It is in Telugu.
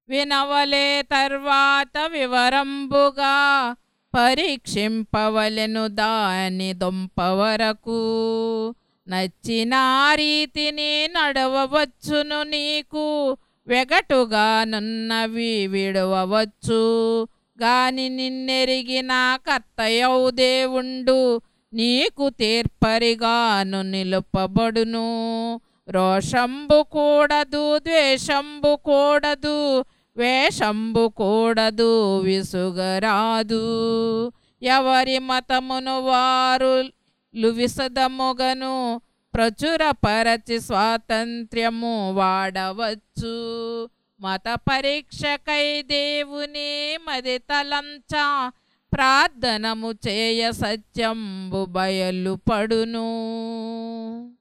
వినవలే తర్వాత వివరంబుగా పరీక్షింపవలెను దాని దొంప వరకు నచ్చిన రీతిని నడవవచ్చును నీకు వెగటుగా నున్నవి విడవవచ్చు గాని నిన్నెరిగిన కర్తయౌ దేవుండు నీకు తీర్పరిగాను నిలుపబడును రోషంబు కూడదు ద్వేషంబు కూడదు వేషంబు కూడదు విసుగరాదు ఎవరి మతమును వారు విసదముగను ప్రచురపరచి స్వాతంత్ర్యము వాడవచ్చు మత పరీక్షకై దేవుని మది తలంచ ప్రార్థనము చేయ సత్యంబు బయలు పడును